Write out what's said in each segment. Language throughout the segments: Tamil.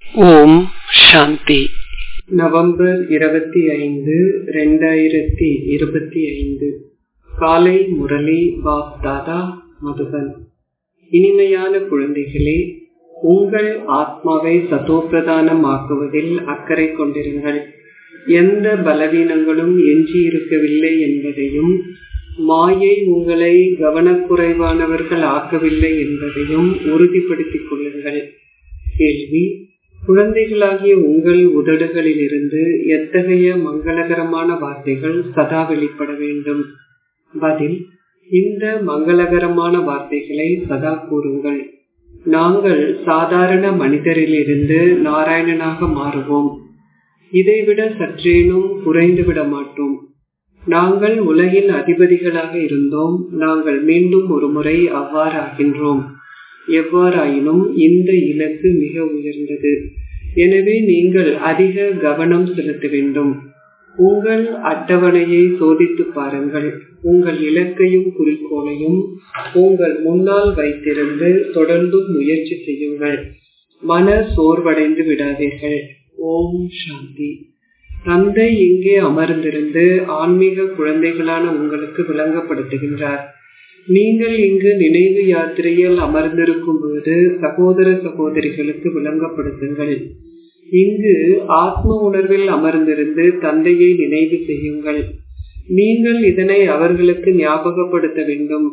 ஓம் சாந்தி நவம்பர் இருபத்தி ஐந்து ரெண்டாயிரத்தி இருபத்தி ஐந்து காலை முரளி பாப் தாதா மதுபன் இனிமையான குழந்தைகளே உங்கள் ஆத்மாவை சதோப்பிரதானம் ஆக்குவதில் அக்கறை கொண்டிருங்கள் எந்த பலவீனங்களும் எஞ்சியிருக்கவில்லை என்பதையும் மாயை உங்களை கவனக்குறைவானவர்கள் ஆக்கவில்லை என்பதையும் உறுதிப்படுத்திக் கொள்ளுங்கள் கேள்வி குழந்தைகளாகிய உங்கள் உதடுகளிலிருந்து எத்தகைய மங்களகரமான வார்த்தைகள் சதா வெளிப்பட வேண்டும் பதில் இந்த மங்களகரமான வார்த்தைகளை சதா கூறுங்கள் நாங்கள் சாதாரண மனிதரிலிருந்து நாராயணனாக மாறுவோம் இதைவிட சற்றேனும் குறைந்து விட மாட்டோம் நாங்கள் உலகின் அதிபதிகளாக இருந்தோம் நாங்கள் மீண்டும் ஒரு முறை அவ்வாறு ஆகின்றோம் எவ்வாறாயினும் இந்த இலக்கு மிக உயர்ந்தது எனவே நீங்கள் அதிக கவனம் செலுத்த வேண்டும் உங்கள் அட்டவணையை சோதித்து பாருங்கள் உங்கள் இலக்கையும் குறிக்கோளையும் உங்கள் முன்னால் வைத்திருந்து தொடர்ந்து முயற்சி செய்யுங்கள் மன சோர்வடைந்து விடாதீர்கள் ஓம் சாந்தி தந்தை இங்கே அமர்ந்திருந்து ஆன்மீக குழந்தைகளான உங்களுக்கு விளங்கப்படுத்துகின்றார் நீங்கள் இங்கு நினைவு யாத்திரையில் அமர்ந்திருக்கும் போது சகோதர சகோதரிகளுக்கு விளங்கப்படுத்துங்கள் இங்கு ஆத்ம உணர்வில் அமர்ந்திருந்து தந்தையை நினைவு செய்யுங்கள் நீங்கள் இதனை அவர்களுக்கு ஞாபகப்படுத்த வேண்டும்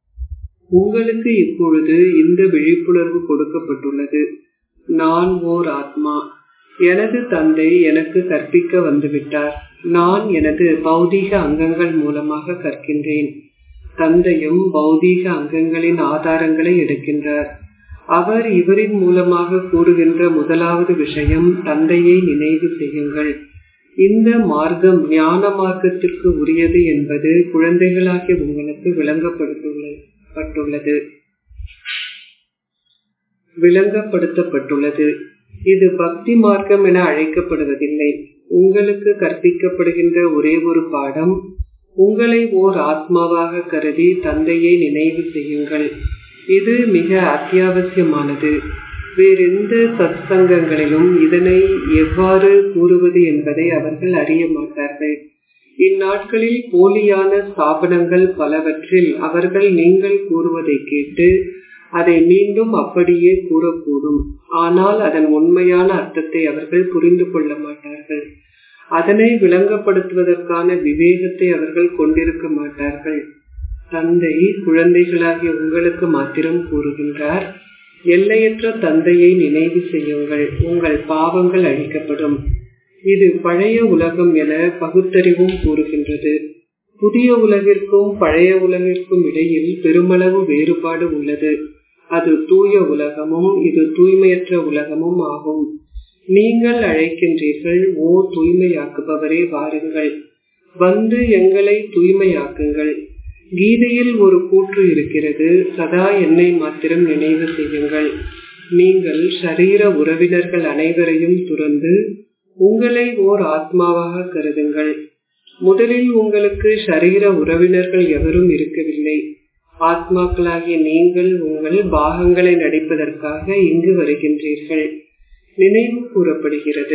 உங்களுக்கு இப்பொழுது இந்த விழிப்புணர்வு கொடுக்கப்பட்டுள்ளது நான் ஓர் ஆத்மா எனது தந்தை எனக்கு கற்பிக்க வந்துவிட்டார் நான் எனது பௌதீக அங்கங்கள் மூலமாக கற்கின்றேன் தந்தையும் பௌதீக அங்கங்களின் ஆதாரங்களை எடுக்கின்றார் அவர் இவரின் மூலமாக கூறுகின்ற முதலாவது விஷயம் தந்தையை நினைவு செய்யுங்கள் இந்த மார்க்கம் ஞான மார்க்கத்திற்கு உரியது என்பது குழந்தைகளாகிய உங்களுக்கு விளங்கப்படுத்தப்பட்டுள்ளது விளங்கப்படுத்தப்பட்டுள்ளது இது பக்தி மார்க்கம் என அழைக்கப்படுவதில்லை உங்களுக்கு கற்பிக்கப்படுகின்ற ஒரே ஒரு பாடம் உங்களை ஓர் ஆத்மாவாக கருதி தந்தையை நினைவு செய்யுங்கள் இது மிக அத்தியாவசியமானது வேறெந்த சத்சங்கங்களிலும் இதனை எவ்வாறு கூறுவது என்பதை அவர்கள் அறிய மாட்டார்கள் இந்நாட்களில் போலியான ஸ்தாபனங்கள் பலவற்றில் அவர்கள் நீங்கள் கூறுவதை கேட்டு அதை மீண்டும் அப்படியே கூறக்கூடும் ஆனால் அதன் உண்மையான அர்த்தத்தை அவர்கள் புரிந்து கொள்ள மாட்டார்கள் அதனை விளங்கப்படுத்துவதற்கான விவேகத்தை அவர்கள் கொண்டிருக்க மாட்டார்கள் தந்தை குழந்தைகளாகிய உங்களுக்கு மாத்திரம் கூறுகின்றார் எல்லையற்ற தந்தையை நினைவு செய்யுங்கள் உங்கள் பாவங்கள் அழிக்கப்படும் இது பழைய உலகம் என பகுத்தறிவும் கூறுகின்றது புதிய உலகிற்கும் பழைய உலகிற்கும் இடையில் பெருமளவு வேறுபாடு உள்ளது அது தூய உலகமும் இது தூய்மையற்ற உலகமும் ஆகும் நீங்கள் அழைக்கின்றீர்கள் ஓ தூய்மையாக்குபவரே வாருங்கள் வந்து எங்களை தூய்மையாக்குங்கள் கீதையில் ஒரு கூற்று இருக்கிறது சதா என்னை மாத்திரம் நினைவு செய்யுங்கள் நீங்கள் சரீர உறவினர்கள் அனைவரையும் துறந்து உங்களை ஓர் ஆத்மாவாக கருதுங்கள் முதலில் உங்களுக்கு சரீர உறவினர்கள் எவரும் இருக்கவில்லை ஆத்மாக்களாகிய நீங்கள் உங்கள் பாகங்களை நடிப்பதற்காக இங்கு வருகின்றீர்கள் நினைவு கூறப்படுகிறது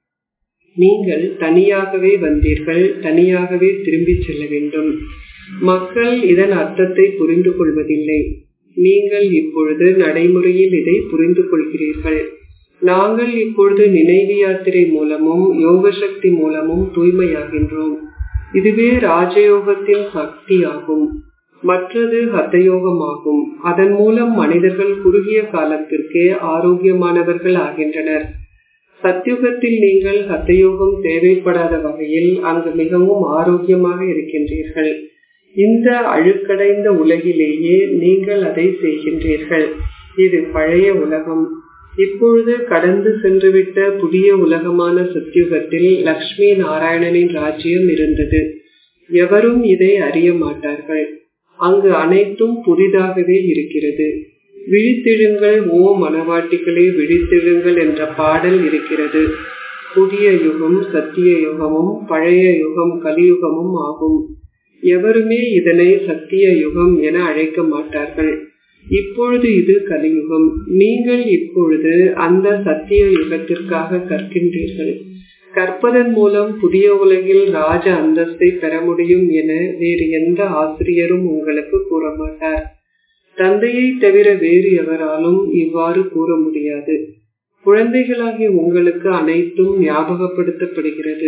நீங்கள் தனியாகவே வந்தீர்கள் தனியாகவே திரும்பி செல்ல வேண்டும் மக்கள் இதன் அர்த்தத்தை புரிந்து கொள்வதில்லை நீங்கள் இப்பொழுது நடைமுறையில் இதை புரிந்து கொள்கிறீர்கள் நாங்கள் இப்பொழுது நினைவு யாத்திரை மூலமும் யோக சக்தி மூலமும் தூய்மையாகின்றோம் இதுவே ராஜயோகத்தின் சக்தி ஆகும் மற்றது ஹத்தயோகமாகும் அதன் மூலம் மனிதர்கள் குறுகிய காலத்திற்கே ஆரோக்கியமானவர்கள் ஆகின்றனர் சத்தியுகத்தில் நீங்கள் ஹத்தயோகம் தேவைப்படாத வகையில் அங்கு மிகவும் ஆரோக்கியமாக இருக்கின்றீர்கள் இந்த அழுக்கடைந்த உலகிலேயே நீங்கள் அதை செய்கின்றீர்கள் இது பழைய உலகம் இப்பொழுது கடந்து சென்றுவிட்ட புதிய உலகமான சத்தியுகத்தில் லக்ஷ்மி நாராயணனின் ராஜ்யம் இருந்தது எவரும் இதை அறிய மாட்டார்கள் அங்கு அனைத்தும் புதிதாகவே இருக்கிறது விழித்தெழுங்கள் ஓ மனவாட்டிகளே விழித்தெழுங்கள் என்ற பாடல் இருக்கிறது புதிய யுகம் சத்திய யுகமும் பழைய யுகம் கலியுகமும் ஆகும் எவருமே இதனை சத்திய யுகம் என அழைக்க மாட்டார்கள் இப்பொழுது இது கலியுகம் நீங்கள் இப்பொழுது அந்த சத்திய யுகத்திற்காக கற்கின்றீர்கள் கற்பதன் மூலம் புதிய உலகில் ராஜ அந்தஸ்தை பெற முடியும் என வேறு எந்த ஆசிரியரும் உங்களுக்கு கூற மாட்டார் தந்தையை தவிர வேறு எவராலும் இவ்வாறு கூற முடியாது குழந்தைகளாகிய உங்களுக்கு அனைத்தும் ஞாபகப்படுத்தப்படுகிறது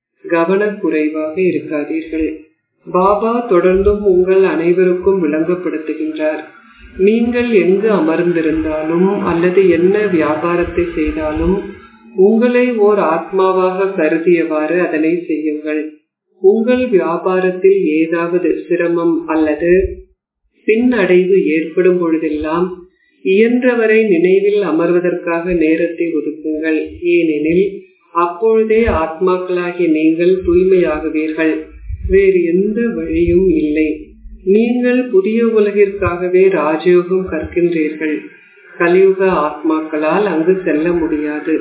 கவனக்குறைவாக இருக்காதீர்கள் பாபா தொடர்ந்தும் உங்கள் அனைவருக்கும் விளங்கப்படுத்துகின்றார் நீங்கள் எங்கு அமர்ந்திருந்தாலும் அல்லது என்ன வியாபாரத்தை செய்தாலும் உங்களை ஓர் ஆத்மாவாக கருதியவாறு அதனை செய்யுங்கள் உங்கள் வியாபாரத்தில் ஏதாவது சிரமம் அல்லது பின்னடைவு ஏற்படும் பொழுதெல்லாம் இயன்றவரை நினைவில் அமர்வதற்காக நேரத்தை ஒதுக்குங்கள் ஏனெனில் அப்பொழுதே ஆத்மாக்களாகிய நீங்கள் தூய்மையாகுவீர்கள் வேறு எந்த வழியும் இல்லை நீங்கள் புதிய உலகிற்காகவே ராஜயோகம் கற்கின்றீர்கள் கலியுக ஆத்மாக்களால் அங்கு செல்ல முடியாது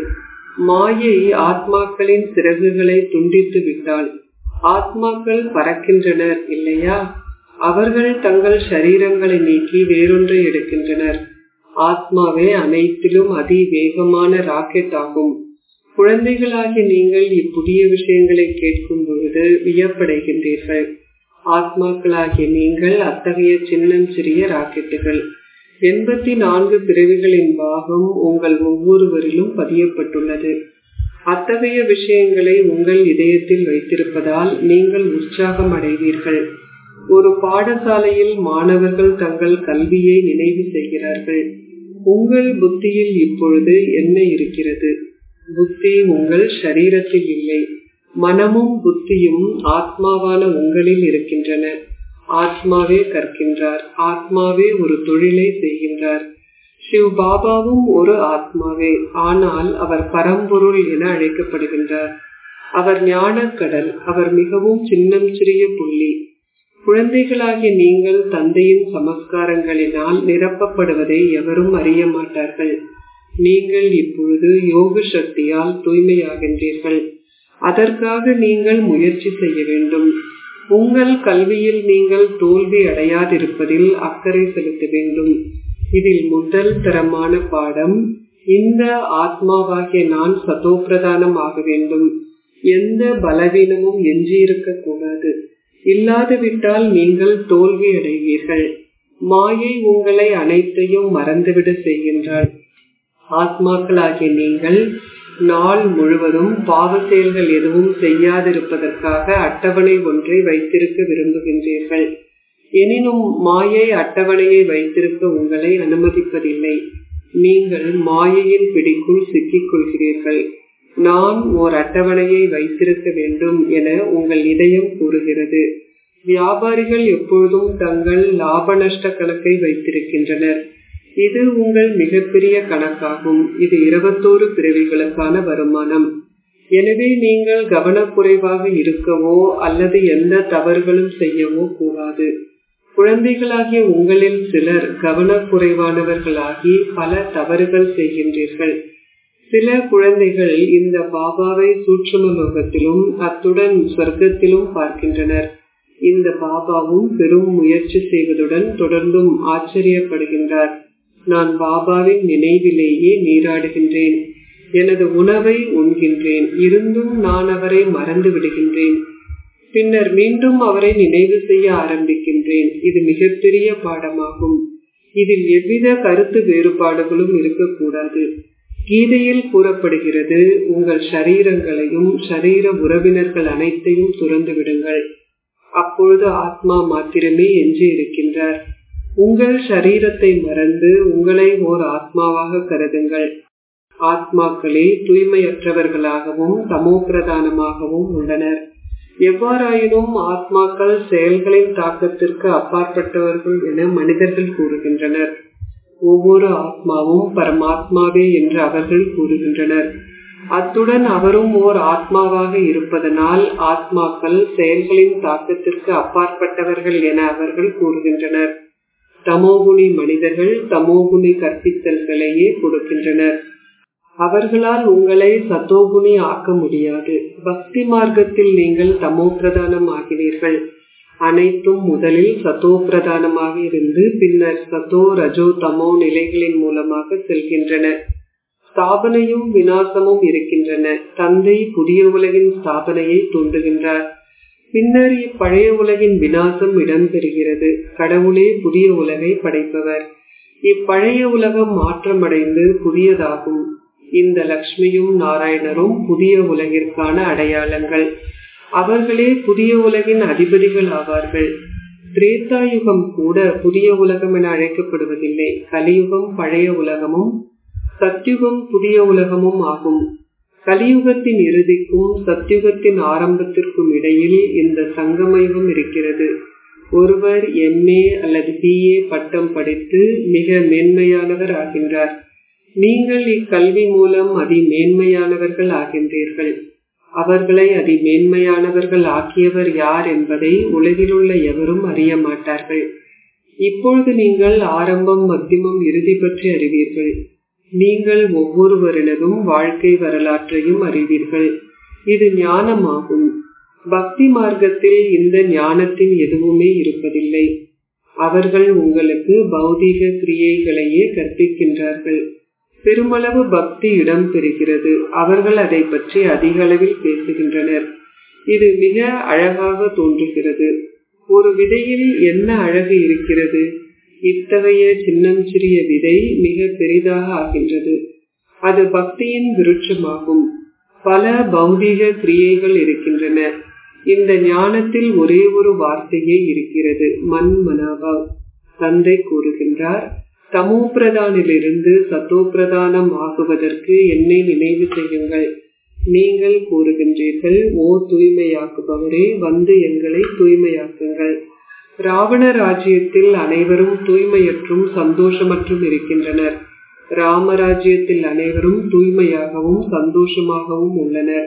மாயை ஆத்மாக்களின் சிறகுகளை துண்டித்து விட்டால் ஆத்மாக்கள் பறக்கின்றனர் இல்லையா அவர்கள் தங்கள் சரீரங்களை நீக்கி வேறொன்றை எடுக்கின்றனர் ஆத்மாவே அனைத்திலும் அதி வேகமான ராக்கெட் ஆகும் குழந்தைகளாகி நீங்கள் இப்புதிய விஷயங்களை கேட்கும் பொழுது வியப்படைகின்றீர்கள் ஆத்மாக்களாகிய நீங்கள் அத்தகைய சின்னம் சிறிய ராக்கெட்டுகள் எண்பத்தி நான்கு பிறவிகளின் பாகம் உங்கள் ஒவ்வொருவரிலும் பதியப்பட்டுள்ளது அத்தகைய விஷயங்களை உங்கள் இதயத்தில் வைத்திருப்பதால் நீங்கள் உற்சாகம் அடைவீர்கள் ஒரு பாடசாலையில் மாணவர்கள் தங்கள் கல்வியை நினைவு செய்கிறார்கள் உங்கள் புத்தியில் இப்பொழுது என்ன இருக்கிறது புத்தி உங்கள் சரீரத்தில் இல்லை மனமும் புத்தியும் ஆத்மாவான உங்களில் இருக்கின்றன ஆத்மாவே கற்கின்றார் ஆத்மாவே ஒரு தொழிலை செய்கின்றார் சிவ் பாபாவும் ஒரு ஆத்மாவே ஆனால் அவர் பரம்பொருள் என அழைக்கப்படுகின்றார் அவர் ஞானக்கடல் அவர் மிகவும் சின்னம் சிறிய புள்ளி குழந்தைகளாகிய நீங்கள் தந்தையின் சமஸ்காரங்களினால் நிரப்பப்படுவதை எவரும் அறிய மாட்டார்கள் நீங்கள் இப்பொழுது யோக சக்தியால் தூய்மையாகின்றீர்கள் அதற்காக நீங்கள் முயற்சி செய்ய வேண்டும் உங்கள் கல்வியில் நீங்கள் தோல்வி அடையாதிருப்பதில் அக்கறை செலுத்த வேண்டும் இதில் முதல் தரமான பாடம் இந்த ஆத்மாவாகிய நான் சதோப்பிரதானம் ஆக வேண்டும் எந்த பலவீனமும் எஞ்சியிருக்க கூடாது இல்லாது விட்டால் நீங்கள் தோல்வி அடைவீர்கள் மாயை உங்களை அனைத்தையும் மறந்துவிட செய்கின்றாள் ஆத்மாக்களாகிய நீங்கள் நாள் முழுவதும் பாவ செயல்கள் எதுவும் செய்யாதிருப்பதற்காக அட்டவணை ஒன்றை வைத்திருக்க விரும்புகின்றீர்கள் எனினும் மாயை அட்டவணையை வைத்திருக்க உங்களை அனுமதிப்பதில்லை நீங்கள் மாயையின் பிடிக்குள் சிக்கிக் கொள்கிறீர்கள் நான் ஓர் அட்டவணையை வைத்திருக்க வேண்டும் என உங்கள் இதயம் கூறுகிறது வியாபாரிகள் எப்பொழுதும் தங்கள் லாப நஷ்ட கணக்கை வைத்திருக்கின்றனர் இது உங்கள் மிகப்பெரிய கணக்காகும் இது இருபத்தோரு பிறவிகளுக்கான வருமானம் எனவே நீங்கள் கவனக்குறைவாக இருக்கவோ அல்லது எந்த தவறுகளும் செய்யவோ கூடாது குழந்தைகளாகிய உங்களில் சிலர் கவனக்குறைவானவர்களாகி பல தவறுகள் செய்கின்றீர்கள் சில குழந்தைகள் இந்த பாபாவை சூட்சும லோகத்திலும் அத்துடன் சொர்க்கத்திலும் பார்க்கின்றனர் இந்த பாபாவும் பெரும் முயற்சி செய்வதுடன் தொடர்ந்தும் ஆச்சரியப்படுகின்றார் நான் பாபாவின் நினைவிலேயே நீராடுகின்றேன் எனது உணவை உண்கின்றேன் இருந்தும் நான் அவரை மறந்து விடுகின்றேன் பின்னர் மீண்டும் அவரை நினைவு செய்ய ஆரம்பிக்கின்றேன் இது மிகப்பெரிய பாடமாகும் இதில் எவ்வித கருத்து வேறுபாடுகளும் இருக்கக்கூடாது கீதையில் கூறப்படுகிறது உங்கள் சரீரங்களையும் சரீர உறவினர்கள் அனைத்தையும் துறந்து விடுங்கள் அப்பொழுது ஆத்மா மாத்திரமே எஞ்சி இருக்கின்றார் உங்கள் சரீரத்தை மறந்து உங்களை ஓர் ஆத்மாவாக கருதுங்கள் ஆத்மாக்களே தூய்மையற்றவர்களாகவும் தமோ பிரதானமாகவும் உள்ளனர் எவ்வாறாயினும் ஆத்மாக்கள் செயல்களின் தாக்கத்திற்கு அப்பாற்பட்டவர்கள் என மனிதர்கள் கூறுகின்றனர் ஒவ்வொரு ஆத்மாவும் பரமாத்மாவே என்று அவர்கள் கூறுகின்றனர் அத்துடன் அவரும் ஓர் ஆத்மாவாக இருப்பதனால் ஆத்மாக்கள் செயல்களின் தாக்கத்திற்கு அப்பாற்பட்டவர்கள் என அவர்கள் கூறுகின்றனர் தமோகுணி மனிதர்கள் தமோகுணி கற்பித்தல்களையே கொடுக்கின்றனர் அவர்களால் உங்களை சத்தோகுணி ஆக்க முடியாது பக்தி மார்க்கத்தில் நீங்கள் தமோ பிரதானம் ஆகிறீர்கள் அனைத்தும் முதலில் சதோ பிரதானமாக இருந்து பின்னர் சதோ ரஜோ தமோ நிலைகளின் மூலமாக செல்கின்றன ஸ்தாபனையும் வினாசமும் இருக்கின்றன தந்தை புதிய உலகின் ஸ்தாபனையை தூண்டுகின்றார் பின்னர் இப்பழைய உலகின் வினாசம் இடம்பெறுகிறது கடவுளே புதிய உலகை படைப்பவர் இப்பழைய உலகம் மாற்றமடைந்து புதியதாகும் இந்த லக்ஷ்மியும் நாராயணரும் புதிய உலகிற்கான அடையாளங்கள் அவர்களே புதிய உலகின் அதிபதிகள் ஆவார்கள் திரேதாயுகம் கூட புதிய உலகம் என அழைக்கப்படுவதில்லை கலியுகம் பழைய உலகமும் சத்யுகம் புதிய உலகமும் ஆகும் கலியுகத்தின் இறுதிக்கும் சத்யுகத்தின் ஆரம்பத்திற்கும் இடையில் இந்த சங்கமயுகம் இருக்கிறது ஒருவர் எம்ஏ அல்லது பிஏ பட்டம் படித்து மிக மேன்மையானவர் ஆகின்றார் நீங்கள் இக்கல்வி மூலம் அதி மேன்மையானவர்கள் ஆகின்றீர்கள் அவர்களை அதி மேன்மையானவர்கள் ஆக்கியவர் யார் என்பதை உலகிலுள்ள எவரும் அறிய மாட்டார்கள் இப்பொழுது நீங்கள் ஆரம்பம் மத்தியமம் இறுதி பற்றி அறிவீர்கள் நீங்கள் ஒவ்வொருவரினதும் வாழ்க்கை வரலாற்றையும் அறிவீர்கள் இது ஞானமாகும் பக்தி மார்க்கத்தில் இந்த ஞானத்தின் எதுவுமே இருப்பதில்லை அவர்கள் உங்களுக்கு பௌதீக கிரியைகளையே கற்பிக்கின்றார்கள் பெருமளவு பக்தி இடம் பெறுகிறது அவர்கள் அதை பற்றி அதிக அளவில் பேசுகின்றனர் இது மிக அழகாக தோன்றுகிறது ஒரு விதையில் என்ன அழகு இருக்கிறது இத்தகைய சின்னம் சிறிய விதை மிக பெரிதாக ஆகின்றது அது பக்தியின் விருட்சமாகும் பல பௌதீக கிரியைகள் இருக்கின்றன இந்த ஞானத்தில் ஒரே ஒரு வார்த்தையே இருக்கிறது மண் மனாபா தந்தை கூறுகின்றார் தமோ பிரதானிலிருந்து சத்தோ பிரதானம் ஆகுவதற்கு என்னை நினைவு செய்யுங்கள் நீங்கள் கூறுகின்றீர்கள் ஓ தூய்மையாக்குபவரே வந்து எங்களை தூய்மையாக்குங்கள் ராவண ராஜ்யத்தில் அனைவரும் தூய்மையற்றும் சந்தோஷமற்றும் இருக்கின்றனர் ராமராஜ்யத்தில் அனைவரும் தூய்மையாகவும் சந்தோஷமாகவும் உள்ளனர்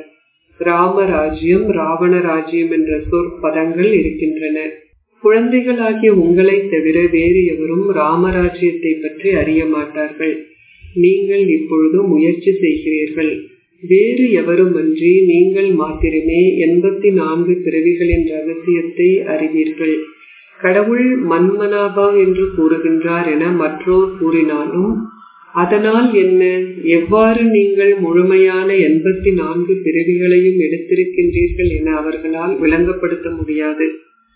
ராமராஜ்யம் ராவண ராஜ்யம் என்ற சொற்பதங்கள் இருக்கின்றன குழந்தைகளாகிய உங்களை தவிர வேறு எவரும் ராமராஜ்யத்தை பற்றி அறிய மாட்டார்கள் நீங்கள் இப்பொழுது முயற்சி செய்கிறீர்கள் வேறு எவருமன்றி நீங்கள் மாத்திரமே எண்பத்தி நான்கு பிறவிகளின் ரகசியத்தை அறிவீர்கள் கடவுள் மன்மனாபா என்று கூறுகின்றார் என மற்றோர் கூறினாலும் அதனால் என்ன எவ்வாறு நீங்கள் முழுமையான எண்பத்தி நான்கு பிறவிகளையும் எடுத்திருக்கின்றீர்கள் என அவர்களால் விளங்கப்படுத்த முடியாது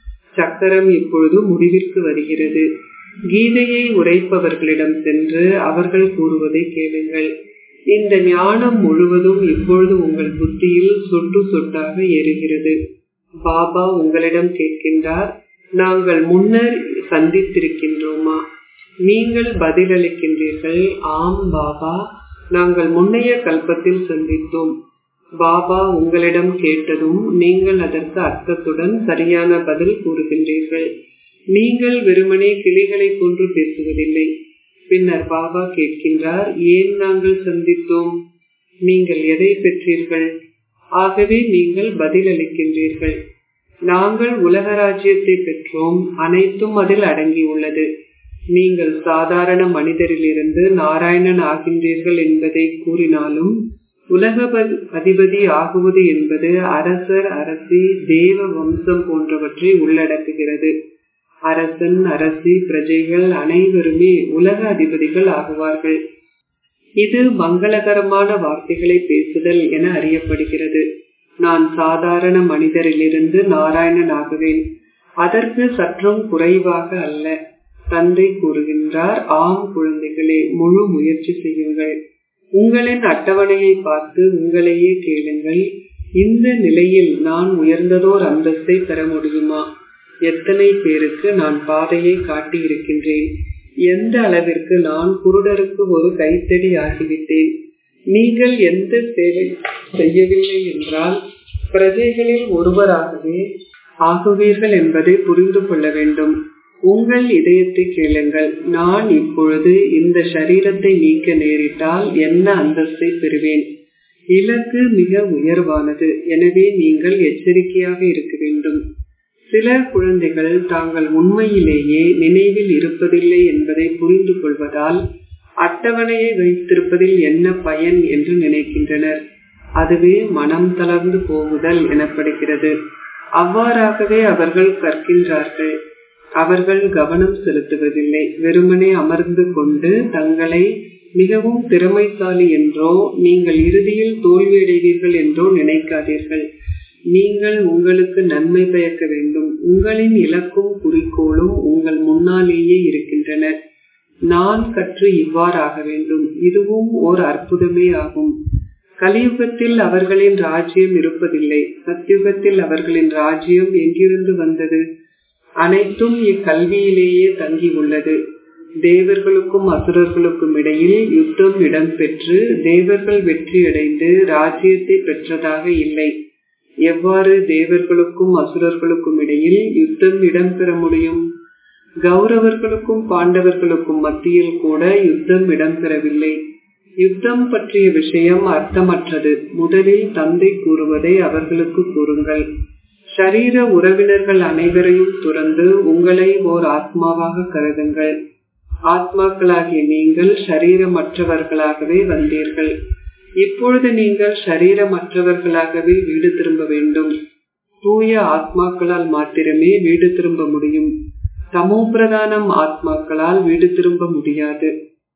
சக்கரம் இப்பொழுது முடிவிற்கு வருகிறது கீதையை உரைப்பவர்களிடம் சென்று அவர்கள் கூறுவதை கேளுங்கள் இந்த ஞானம் முழுவதும் இப்பொழுது உங்கள் புத்தியில் சொட்டு சொட்டாக ஏறுகிறது பாபா உங்களிடம் கேட்கின்றார் நாங்கள் முன்னர் சந்தித்திருக்கின்றோமா நீங்கள் பதிலளிக்கின்றீர்கள் ஆம் பாபா நாங்கள் முன்னைய கல்பத்தில் சந்தித்தோம் பாபா உங்களிடம் கேட்டதும் நீங்கள் அதற்கு அர்த்தத்துடன் சரியான பதில் கூறுகின்றீர்கள் நீங்கள் வெறுமனே கிளிகளை போன்று பேசுவதில்லை பின்னர் பாபா கேட்கின்றார் ஏன் நாங்கள் சந்தித்தோம் நீங்கள் எதை பெற்றீர்கள் ஆகவே நீங்கள் பதிலளிக்கின்றீர்கள் நாங்கள் உலக ராஜ்யத்தை பெற்றோம் அனைத்தும் அதில் அடங்கியுள்ளது நீங்கள் சாதாரண மனிதரிலிருந்து நாராயணன் ஆகின்றீர்கள் என்பதை கூறினாலும் உலக அதிபதி ஆகுவது என்பது அரசர் அரசி தேவ வம்சம் போன்றவற்றை உள்ளடக்குகிறது அரசன் அரசி பிரஜைகள் அனைவருமே உலக அதிபதிகள் ஆகுவார்கள் இது மங்களகரமான வார்த்தைகளை பேசுதல் என அறியப்படுகிறது நான் சாதாரண மனிதரிலிருந்து நாராயணன் ஆகுவேன் அதற்கு சற்றும் குறைவாக அல்ல தந்தை கூறுகின்றார் ஆம் குழந்தைகளே முழு முயற்சி செய்யுங்கள் உங்களின் அட்டவணையை பார்த்து உங்களையே கேளுங்கள் இந்த நிலையில் நான் உயர்ந்ததோர் அந்தஸ்தை பெற முடியுமா எத்தனை பேருக்கு நான் பாதையை காட்டி இருக்கின்றேன் எந்த அளவிற்கு நான் குருடருக்கு ஒரு கைத்தடி ஆகிவிட்டேன் நீங்கள் எந்த சேவை செய்யவில்லை என்றால் பிரஜைகளில் ஒருவராகவே ஆகுவீர்கள் என்பதை புரிந்து கொள்ள வேண்டும் உங்கள் இதயத்தை கேளுங்கள் நான் இப்பொழுது இந்த சரீரத்தை நீக்க நேரிட்டால் என்ன அந்தஸ்தை பெறுவேன் இலக்கு மிக உயர்வானது எனவே நீங்கள் எச்சரிக்கையாக இருக்க வேண்டும் சில குழந்தைகள் தாங்கள் உண்மையிலேயே நினைவில் இருப்பதில்லை என்பதை புரிந்து கொள்வதால் அட்டவணையை வைத்திருப்பதில் என்ன பயன் என்று நினைக்கின்றனர் அதுவே மனம் தளர்ந்து போகுதல் எனப்படுகிறது அவ்வாறாகவே அவர்கள் கற்கின்றார்கள் அவர்கள் கவனம் செலுத்துவதில்லை வெறுமனே அமர்ந்து கொண்டு தங்களை மிகவும் திறமைசாலி என்றோ நீங்கள் இறுதியில் தோல்வியடைவீர்கள் என்றோ நினைக்காதீர்கள் நீங்கள் உங்களுக்கு நன்மை பயக்க வேண்டும் உங்களின் இலக்கும் குறிக்கோளும் உங்கள் முன்னாலேயே இருக்கின்றன நான் கற்று இவ்வாறாக வேண்டும் இதுவும் ஓர் அற்புதமே ஆகும் கலியுகத்தில் அவர்களின் ராஜ்யம் இருப்பதில்லை சத்தியுகத்தில் அவர்களின் ராஜ்யம் எங்கிருந்து வந்தது அனைத்தும் இக்கல்வியிலேயே தங்கி உள்ளது தேவர்களுக்கும் அசுரர்களுக்கும் இடையில் யுத்தம் இடம்பெற்று தேவர்கள் வெற்றியடைந்து ராஜ்யத்தை பெற்றதாக இல்லை எவ்வாறு தேவர்களுக்கும் அசுரர்களுக்கும் இடையில் யுத்தம் இடம்பெற முடியும் கௌரவர்களுக்கும் பாண்டவர்களுக்கும் மத்தியில் கூட யுத்தம் இடம்பெறவில்லை யுத்தம் பற்றிய விஷயம் அர்த்தமற்றது முதலில் தந்தை கூறுவதை அவர்களுக்கு கூறுங்கள் சரீர உறவினர்கள் அனைவரையும் துறந்து உங்களை ஓர் ஆத்மாவாக கருதுங்கள் ஆத்மாக்களாகிய நீங்கள் சரீரமற்றவர்களாகவே வந்தீர்கள் இப்பொழுது நீங்கள் சரீரமற்றவர்களாகவே வீடு திரும்ப வேண்டும் தூய ஆத்மாக்களால் மாத்திரமே வீடு திரும்ப முடியும் தமோ பிரதானம் ஆத்மாக்களால் வீடு திரும்ப முடியாது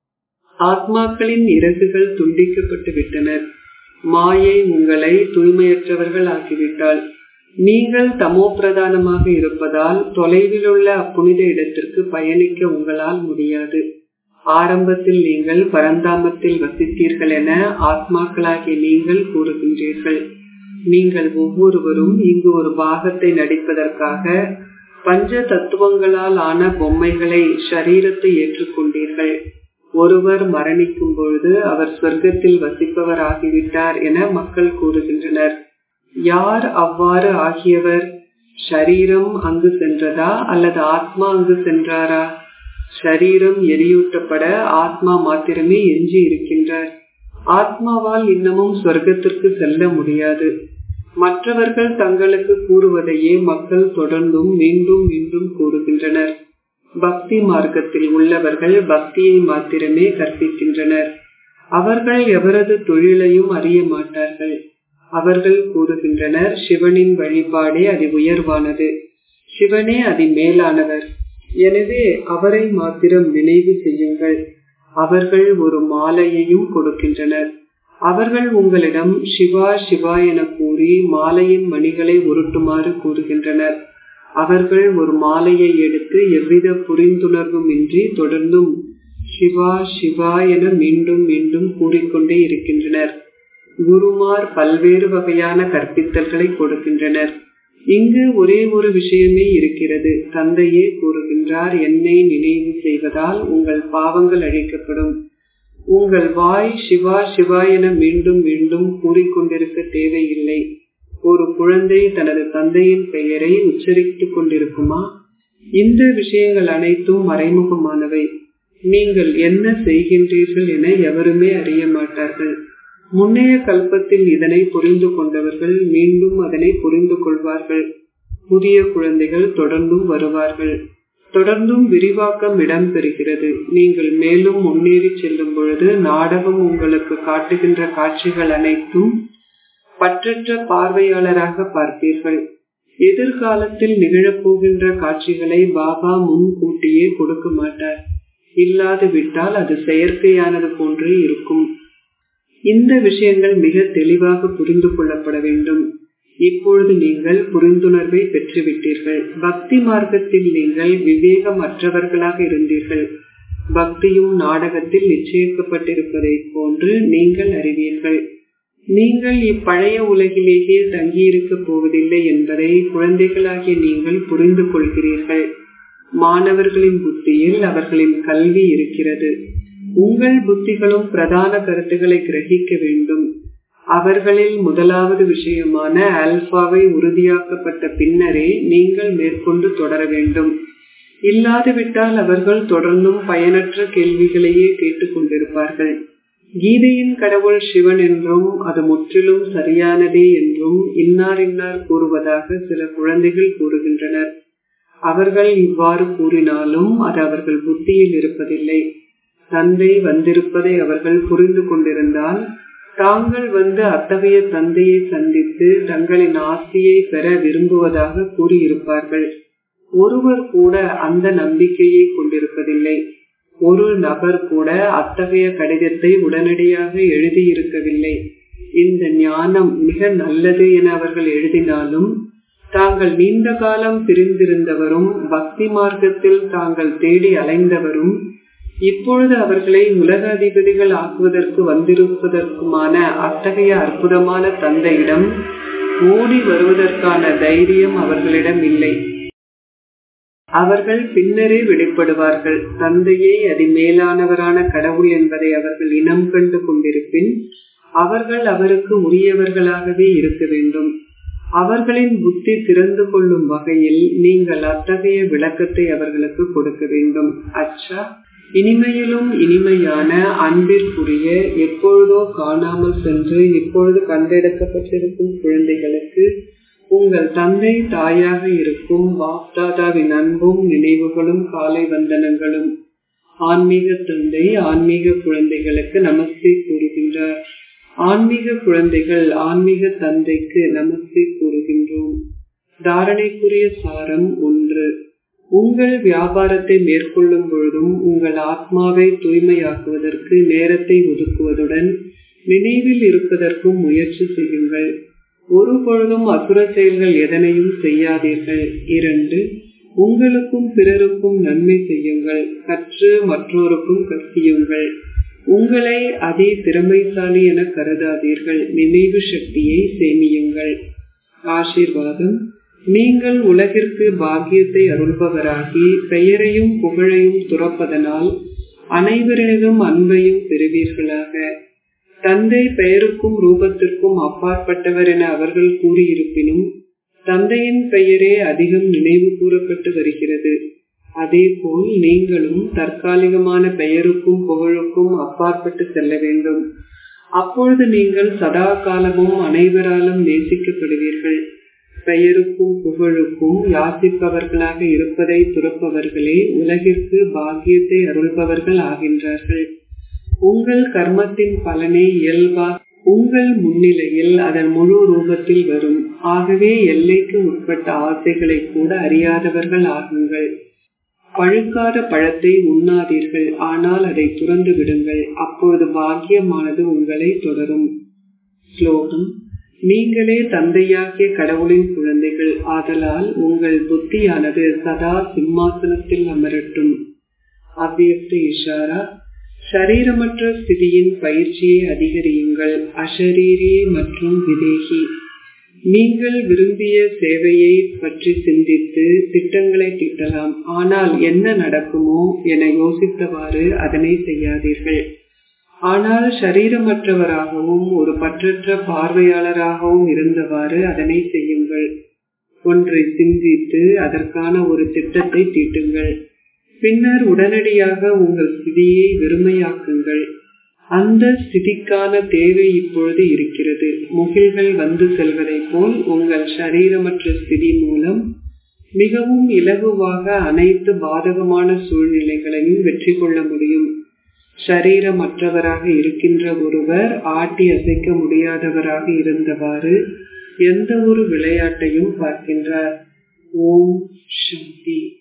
ஆத்மாக்களின் இறகுகள் துண்டிக்கப்பட்டு விட்டனர் மாயை உங்களை தூய்மையற்றவர்கள் ஆக்கிவிட்டால் நீங்கள் தமோ பிரதானமாக இருப்பதால் தொலைவில் உள்ள அப்புனித இடத்திற்கு பயணிக்க உங்களால் முடியாது ஆரம்பத்தில் நீங்கள் பரந்தாமத்தில் வசித்தீர்கள் என ஆத்மாக்களாகிய நீங்கள் கூறுகின்றீர்கள் நீங்கள் ஒவ்வொருவரும் இங்கு ஒரு பாகத்தை நடிப்பதற்காக பஞ்ச தத்துவங்களால் ஆன பொம்மைகளை ஷரீரத்தை ஏற்றுக்கொண்டீர்கள் ஒருவர் மரணிக்கும் பொழுது அவர் சொர்க்கத்தில் வசிப்பவர் ஆகிவிட்டார் என மக்கள் கூறுகின்றனர் யார் அவ்வாறு ஆகியவர் ஷரீரம் அங்கு சென்றதா அல்லது ஆத்மா அங்கு சென்றாரா ஷரீரம் எரியூட்டப்பட ஆத்மா மாத்திரமே எஞ்சி இருக்கின்றார் ஆத்மாவால் இன்னமும் சொர்க்கத்திற்கு செல்ல முடியாது மற்றவர்கள் தங்களுக்கு கூறுவதையே மக்கள் தொடர்ந்தும் மீண்டும் மீண்டும் கூறுகின்றனர் பக்தி மார்க்கத்தில் உள்ளவர்கள் பக்தியை மாத்திரமே கற்பிக்கின்றனர் அவர்கள் எவரது தொழிலையும் அறிய மாட்டார்கள் அவர்கள் கூறுகின்றனர் சிவனின் வழிபாடே அதி உயர்வானது சிவனே அதி மேலானவர் எனவே அவரை மாத்திரம் நினைவு செய்யுங்கள் அவர்கள் ஒரு மாலையையும் கொடுக்கின்றனர் அவர்கள் உங்களிடம் சிவா சிவா என கூறி மாலையின் மணிகளை உருட்டுமாறு கூறுகின்றனர் அவர்கள் ஒரு மாலையை எடுத்து எவ்வித புரிந்துணர்வும் இன்றி தொடர்ந்தும் சிவா சிவா என மீண்டும் மீண்டும் கூறிக்கொண்டே இருக்கின்றனர் குருமார் பல்வேறு வகையான கற்பித்தல்களை கொடுக்கின்றனர் இங்கு ஒரே ஒரு விஷயமே இருக்கிறது தந்தையே கூறுகின்றார் என்னை நினைவு செய்வதால் உங்கள் பாவங்கள் அழிக்கப்படும் உங்கள் வாய் சிவா சிவா என மீண்டும் மீண்டும் கூறிக்கொண்டிருக்க தேவையில்லை ஒரு குழந்தை தனது தந்தையின் பெயரை உச்சரித்துக் கொண்டிருக்குமா இந்த விஷயங்கள் அனைத்தும் மறைமுகமானவை நீங்கள் என்ன செய்கின்றீர்கள் என எவருமே அறிய மாட்டார்கள் முன்னைய கல்பத்தில் இதனை புரிந்து கொண்டவர்கள் மீண்டும் அதனை புரிந்து கொள்வார்கள் புதிய குழந்தைகள் தொடர்ந்தும் வருவார்கள் தொடர்ந்தும் விரிவாக்கம் இடம்பெறுகிறது நீங்கள் மேலும் முன்னேறி செல்லும் பொழுது நாடகம் உங்களுக்கு காட்டுகின்ற காட்சிகள் அனைத்தும் பற்றற்ற பார்வையாளராக பார்ப்பீர்கள் எதிர்காலத்தில் நிகழப்போகின்ற காட்சிகளை பாபா முன்கூட்டியே கொடுக்க மாட்டார் இல்லாது விட்டால் அது செயற்கையானது போன்றே இருக்கும் இந்த விஷயங்கள் மிக தெளிவாக புரிந்து கொள்ளப்பட வேண்டும் இப்பொழுது நீங்கள் புரிந்துணர்வை பெற்றுவிட்டீர்கள் பக்தி மார்க்கத்தில் நீங்கள் விவேகமற்றவர்களாக இருந்தீர்கள் பக்தியும் நாடகத்தில் நிச்சயிக்கப்பட்டிருப்பதை போன்று நீங்கள் அறிவீர்கள் நீங்கள் இப்பழைய உலகிலேயே தங்கியிருக்க போவதில்லை என்பதை குழந்தைகளாகிய நீங்கள் புரிந்து கொள்கிறீர்கள் மாணவர்களின் புத்தியில் அவர்களின் கல்வி இருக்கிறது உங்கள் புத்திகளும் பிரதான கருத்துக்களை கிரகிக்க வேண்டும் அவர்களில் முதலாவது விஷயமான ஆல்பாவை உறுதியாக்கப்பட்ட பின்னரே நீங்கள் மேற்கொண்டு தொடர வேண்டும் இல்லாதுவிட்டால் அவர்கள் தொடர்ந்தும் பயனற்ற கேள்விகளையே கேட்டுக்கொண்டிருப்பார்கள் கீதையின் கடவுள் சிவன் என்றும் அது முற்றிலும் சரியானதே என்றும் இன்னார் இன்னார் கூறுவதாக சில குழந்தைகள் கூறுகின்றனர் அவர்கள் இவ்வாறு கூறினாலும் அது அவர்கள் புத்தியில் இருப்பதில்லை தந்தை வந்திருப்பதை அவர்கள் புரிந்து கொண்டிருந்தால் தாங்கள் வந்து அத்தகைய தந்தையை சந்தித்து தங்களின் ஆஸ்தியை பெற விரும்புவதாக கூறியிருப்பார்கள் ஒருவர் கூட அந்த நம்பிக்கையை கொண்டிருப்பதில்லை ஒரு நபர் கூட அத்தகைய கடிதத்தை உடனடியாக எழுதியிருக்கவில்லை இந்த ஞானம் மிக நல்லது என அவர்கள் எழுதினாலும் தாங்கள் நீண்ட காலம் பிரிந்திருந்தவரும் பக்தி மார்க்கத்தில் தாங்கள் தேடி அலைந்தவரும் இப்பொழுது அவர்களை உலக அதிபதிகள் ஆக்குவதற்கு வந்திருப்பதற்குமான அத்தகைய அற்புதமான தந்தையிடம் ஓடி வருவதற்கான தைரியம் அவர்களிடம் இல்லை அவர்கள் பின்னரே வெளிப்படுவார்கள் தந்தையே அதி மேலானவரான கடவுள் என்பதை அவர்கள் இனம் கண்டு கொண்டிருப்பின் அவர்கள் அவருக்கு உரியவர்களாகவே இருக்க வேண்டும் அவர்களின் புத்தி திறந்து கொள்ளும் வகையில் நீங்கள் அத்தகைய விளக்கத்தை அவர்களுக்கு கொடுக்க வேண்டும் அச்சா இனிமையிலும் இனிமையான அன்பிற்குரிய எப்பொழுதோ காணாமல் சென்று இப்பொழுது கண்டெடுக்கப்பட்டிருக்கும் குழந்தைகளுக்கு உங்கள் தந்தை தாயாக இருக்கும் வாப்தாதாவின் அன்பும் நினைவுகளும் காலை வந்தனங்களும் ஆன்மீக தந்தை ஆன்மீக குழந்தைகளுக்கு நமஸ்தே கூறுகின்றார் ஆன்மீக குழந்தைகள் ஆன்மீக தந்தைக்கு நமஸ்தே கூறுகின்றோம் தாரணைக்குரிய சாரம் ஒன்று உங்கள் வியாபாரத்தை மேற்கொள்ளும் பொழுதும் உங்கள் ஆத்மாவை தூய்மையாக்குவதற்கு நேரத்தை ஒதுக்குவதுடன் நினைவில் இருப்பதற்கும் முயற்சி செய்யுங்கள் ஒரு பொழுதும் அசுர செயல்கள் எதனையும் செய்யாதீர்கள் இரண்டு உங்களுக்கும் பிறருக்கும் நன்மை செய்யுங்கள் கற்று மற்றோருக்கும் கற்பியுங்கள் உங்களை அதே திறமைசாலி என கருதாதீர்கள் நினைவு சக்தியை சேமியுங்கள் ஆசீர்வாதம் நீங்கள் உலகிற்கு பாக்கியத்தை அருள்பவராகி பெயரையும் புகழையும் துறப்பதனால் அனைவரினதும் அன்பையும் பெறுவீர்களாக தந்தை பெயருக்கும் ரூபத்திற்கும் அப்பாற்பட்டவர் என அவர்கள் கூறியிருப்பினும் தந்தையின் பெயரே அதிகம் நினைவு கூறப்பட்டு வருகிறது அதேபோல் நீங்களும் தற்காலிகமான பெயருக்கும் புகழுக்கும் அப்பாற்பட்டு செல்ல வேண்டும் அப்பொழுது நீங்கள் சதா காலமும் அனைவராலும் நேசிக்கப்படுவீர்கள் பெயருக்கும் புகழுக்கும் யாசிப்பவர்களாக இருப்பதை துறப்பவர்களே உலகிற்கு பாக்கியத்தை அருள்பவர்கள் ஆகின்றார்கள் உங்கள் கர்மத்தின் பலனை இயல்பா உங்கள் முன்னிலையில் அதன் முழு ரூபத்தில் வரும் ஆகவே எல்லைக்கு உட்பட்ட ஆசைகளை கூட அறியாதவர்கள் ஆகுங்கள் பழுக்காத பழத்தை உண்ணாதீர்கள் ஆனால் அதை துறந்து விடுங்கள் அப்பொழுது பாக்கியமானது உங்களை தொடரும் ஸ்லோகம் நீங்களே தந்தையாகிய கடவுளின் குழந்தைகள் ஆதலால் உங்கள் புத்தியானது சதா சிம்மாசனத்தில் அமரட்டும் அவ்வியக்த இஷாரா சரீரமற்ற ஸ்திதியின் பயிற்சியை அதிகரியுங்கள் அஷரீரி மற்றும் விதேகி நீங்கள் விரும்பிய சேவையை பற்றி சிந்தித்து திட்டங்களை தீட்டலாம் ஆனால் என்ன நடக்குமோ என யோசித்தவாறு அதனை செய்யாதீர்கள் ஆனால் சரீரமற்றவராகவும் ஒரு பற்றற்ற பார்வையாளராகவும் இருந்தவாறு அதனை செய்யுங்கள் ஒன்றை சிந்தித்து அதற்கான ஒரு திட்டத்தை தீட்டுங்கள் பின்னர் உடனடியாக உங்கள் ஸ்திதியை வெறுமையாக்குங்கள் அந்த ஸ்திதிக்கான தேவை இப்பொழுது இருக்கிறது முகில்கள் வந்து செல்வதை போல் உங்கள் சரீரமற்ற ஸ்திதி மூலம் மிகவும் இலகுவாக அனைத்து பாதகமான சூழ்நிலைகளையும் வெற்றி கொள்ள முடியும் சரீரமற்றவராக இருக்கின்ற ஒருவர் ஆட்டி அசைக்க முடியாதவராக இருந்தவாறு எந்த ஒரு விளையாட்டையும் பார்க்கின்றார் ஓம் சக்தி